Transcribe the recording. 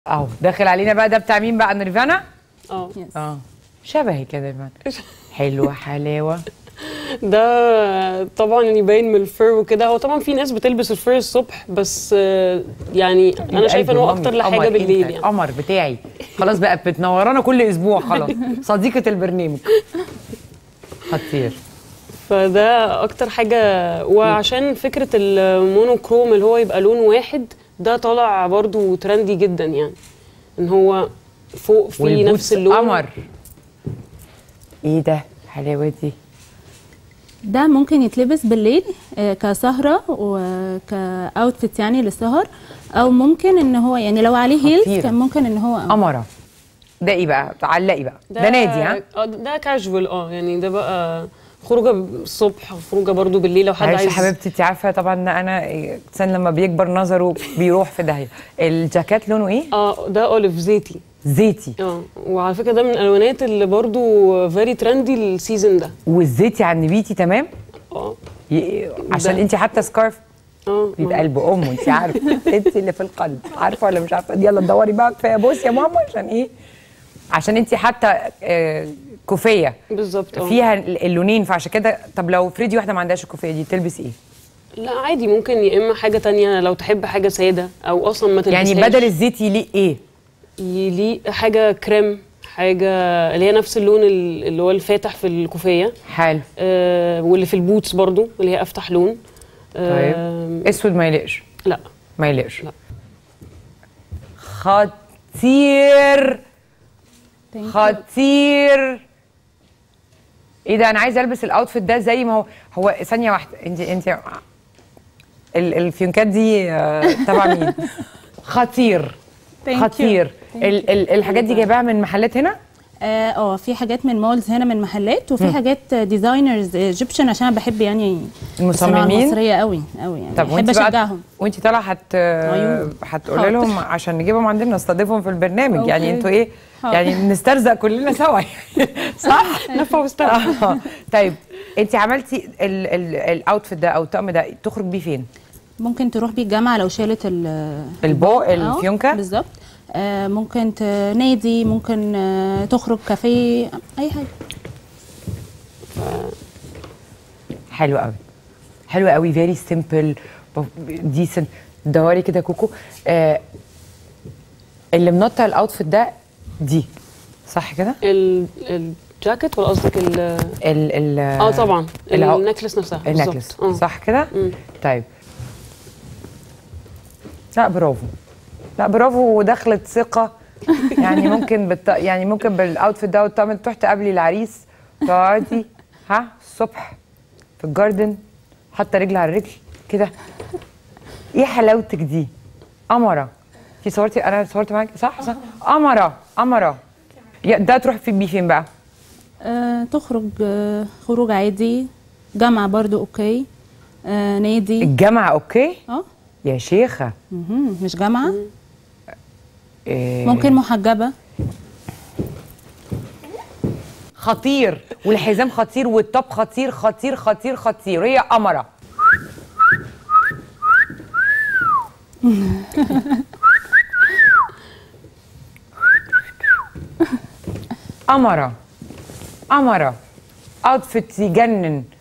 اهو داخل علينا بقى ده بتاع مين بقى نيرفانا اه اه شبهي كده نيرفانا حلوه حلاوه ده طبعا يبين من الفر وكده هو طبعا في ناس بتلبس الفر الصبح بس آه، يعني انا شايفه ان هو اكتر لحاجه بالليل يعني القمر بتاعي خلاص بقى بتنورانا كل اسبوع خلاص صديقه البرنامج خطير فده اكتر حاجه وعشان فكره المونوكروم اللي هو يبقى لون واحد ده طالع برضو ترندي جدا يعني ان هو فوق في والبوتس نفس اللون قمر ايه ده حلاوه دي ده ممكن يتلبس بالليل آه، كسهرة وكاوتفيت يعني للسهر او ممكن ان هو يعني لو عليه خطيرة. هيلز كان ممكن ان هو قمره ده ايه بقى علقي بقى ده, نادي ها اه ده كاجوال اه يعني ده بقى خروجه الصبح خروجه برضو بالليل لو حد معلش عايز يا حبيبتي انت عارفه طبعا ان انا الانسان لما بيكبر نظره بيروح في داهيه الجاكيت لونه ايه اه ده اوليف زيتي زيتي اه وعلى فكره ده من الالوانات اللي برضو فيري ترندي السيزون ده والزيتي على النبيتي تمام اه ي- عشان ده. انت حتى سكارف اه في قلب امه انت عارفه انت اللي في القلب عارفه ولا مش عارفه يلا دوري بقى كفايه بص يا ماما عشان ايه عشان انت حتى آه، كوفيه بالظبط اه فيها اللونين فعشان كده طب لو فريدي واحده ما عندهاش الكوفيه دي تلبس ايه لا عادي ممكن يا اما حاجه تانية لو تحب حاجه ساده او اصلا ما تلبسهاش يعني بدل الزيتي يليق ايه يليق حاجه كريم حاجه اللي هي نفس اللون ال- اللي هو الفاتح في الكوفيه حلو آه واللي في البوتس برضو اللي هي افتح لون طيب آه اسود ما يليقش لا ما يليقش لا. خطير Thank you. خطير ايه ده انا عايزه البس الاوتفيت ده زي ما هو هو ثانيه واحده انت انت ال- الفيونكات دي آه، تبع مين خطير Thank you. خطير Thank ال ال الحاجات دي جايباها من محلات هنا اه آه، في حاجات من مولز هنا من محلات وفي حاجات ديزاينرز ايجيبشن عشان انا بحب يعني الصناعه المصممين المصريه قوي قوي يعني طب بحب وانت بقى اشجعهم وانت طالعه هت عيون. هتقولي حاضر. لهم عشان نجيبهم عندنا نستضيفهم في البرنامج يعني أوكي. انتوا ايه حاضر. يعني نسترزق كلنا سوا صح نفع واستنى آه. طيب انت عملتي ال- ال- الاوتفيت ده او الطقم ده تخرج بيه فين ممكن تروح بيه الجامعه لو شالت ال البو آه، الفيونكه بالظبط آه ممكن ت- نادي ممكن آه تخرج كافيه اي حاجه حلو قوي حلو قوي فيري سيمبل ديسنت دوري كده كوكو آه اللي منطق الاوتفيت ده دي صح كده ال- الجاكيت ولا قصدك ال ال ال اه طبعا العو- النكلس نفسها النكلس بالظبط. آه. صح كده مم. طيب لا برافو لا برافو ودخلت ثقه يعني ممكن بالط... يعني ممكن بالاوتفيت ده والطقم تروح تقابلي العريس تقعدي ها الصبح في الجاردن حاطه رجل على رجل كده ايه حلاوتك دي قمره في صورتي انا صورت معاك صح صح قمره قمره يا- ده تروح في بيه فين بقى آه تخرج آه خروج عادي جامعه برضو اوكي آه نادي الجامعه اوكي اه يا شيخه مهم. مش جامعه إيه ممكن محجبه خطير والحزام خطير والطب خطير خطير خطير خطير هي قمرة قمرة قمرة اوتفيت يجنن